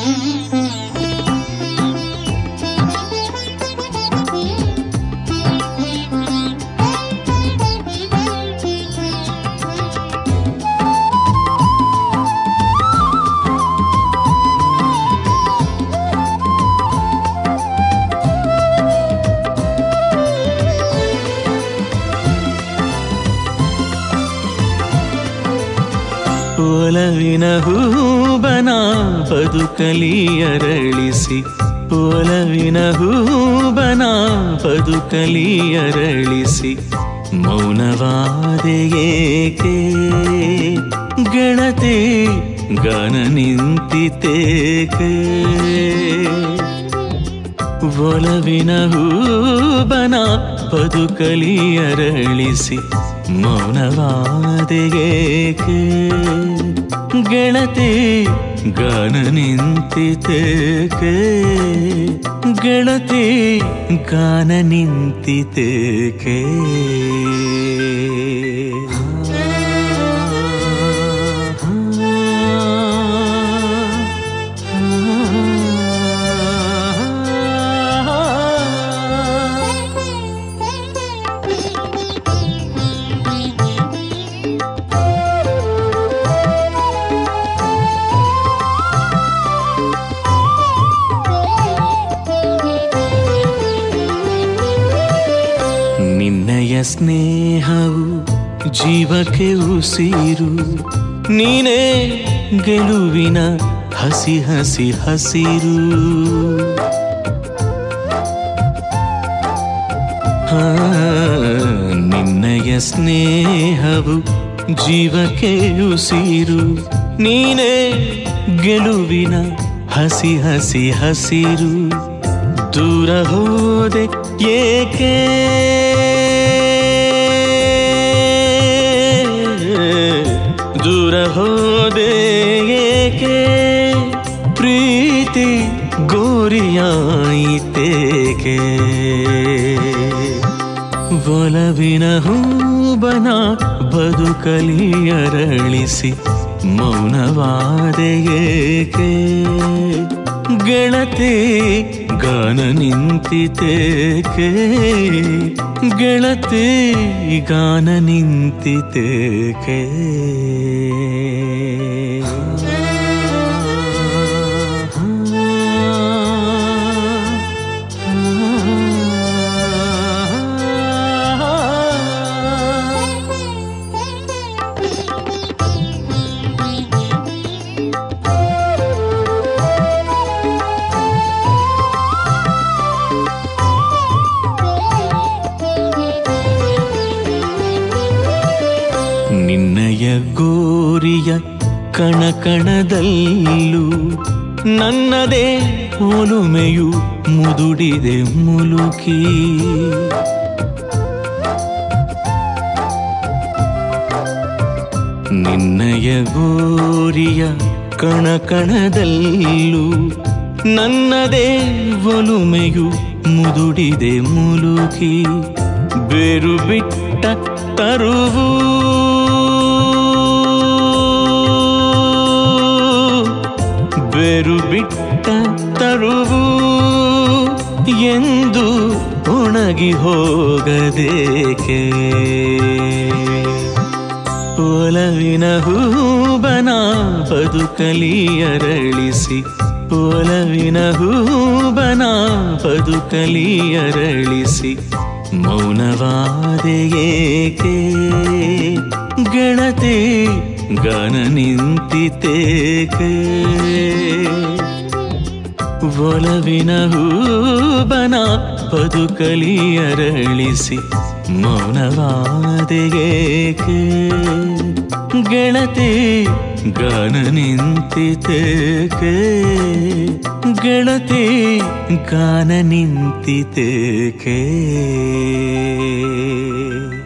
ಒಲವಿನ ಹೂಬನ ಬದುಕಲಿ ಅರಳಿಸಿ ಒಲವಿನ ಹೂಬನ ಬದುಕಲಿ ಅರಳಿಸಿ ಮೌನವಾದೆಯೇಕೆ ಗೆಳತಿ ಗಾನ ನಿಂತಿತೇಕೆ ಒಲವಿನ ಹೂಬನ ಬದುಕಲಿ ಅರಳಿಸಿ ಮೌನವಾದೆಯೇಕೆ ಗೆಳತಿ ಗಾನ ನಿಂತಿತೇಕೆ ಗೆಳತಿ ಗಾನ ನಿಂತಿತೇಕೆ ನಿನ್ನಯ ಸ್ನೇಹವು ಜೀವಕ್ಕೆ ಉಸಿರು ನೀನೇ ಗೆಲುವಿನ ಹಸಿ ಹಸಿ ಹಸಿರು ಆ, ನಿನ್ನಯ ಸ್ನೇಹವು ಜೀವಕ್ಕೆ ಉಸಿರು ನೀನೇ ಗೆಲುವಿನ ಹಸಿ ಹಸಿ ಹಸಿರು ದೂರ ಹೋದೆ ಏಕೆ ದೂರ ಹೋದೆ ಏಕೆ ಪ್ರೀತಿ ಗೋರಿಯಾಯಿತೇಕೆ ಒಲವಿನ ಹೂಬನ ಬದುಕಲಿ ಅರಳಿಸಿ ಮೌನವಾದೆಯೇಕೆ ಗೆಳತಿ ಗಾನ ನಿಂತಿತೇಕೆ ಗೆಳತಿ ಗಾನ ನಿಂತಿತೇಕೆ ನಿನ್ನಯ ಗೋರಿಯ ಕಣಕಣದಲ್ಲೂ ನನ್ನದೇ ಒಲುಮೆಯು ಮುದುಡಿದೆ ಮುಲುಕಿ ನಿನ್ನಯ ಗೋರಿಯ ಕಣಕಣದಲ್ಲೂ ನನ್ನದೇ ಒಲುಮೆಯು ಮುದುಡಿದೆ ಮುಲುಕಿ ಬೇರು ಬಿಟ್ಟ ತರುವು ಬೇರು ಬಿಟ್ಟ ತರುವು ಎಂದು ಒಣಗಿ ಹೋಗದೇಕೆ ಒಲವಿನ ಹೂಬನ ಬದುಕಲಿ ಅರಳಿಸಿ ಒಲವಿನ ಹೂಬನ ಬದುಕಲಿ ಅರಳಿಸಿ ಮೌನವಾದೆಯೇಕೆ ಗೆಳತಿ ಗಾನ ನಿಂತಿತೇಕೆ ಒಲವಿನ ಹೂಬನ ಬದುಕಲಿ ಅರಳಿಸಿ ಮೌನವಾದೆಯೇಕೆ ಗೆಳತಿ ಗಾನ ನಿಂತಿತೇಕೆ ಗೆಳತಿ ಗಾನ ನಿಂತಿತೇಕೆ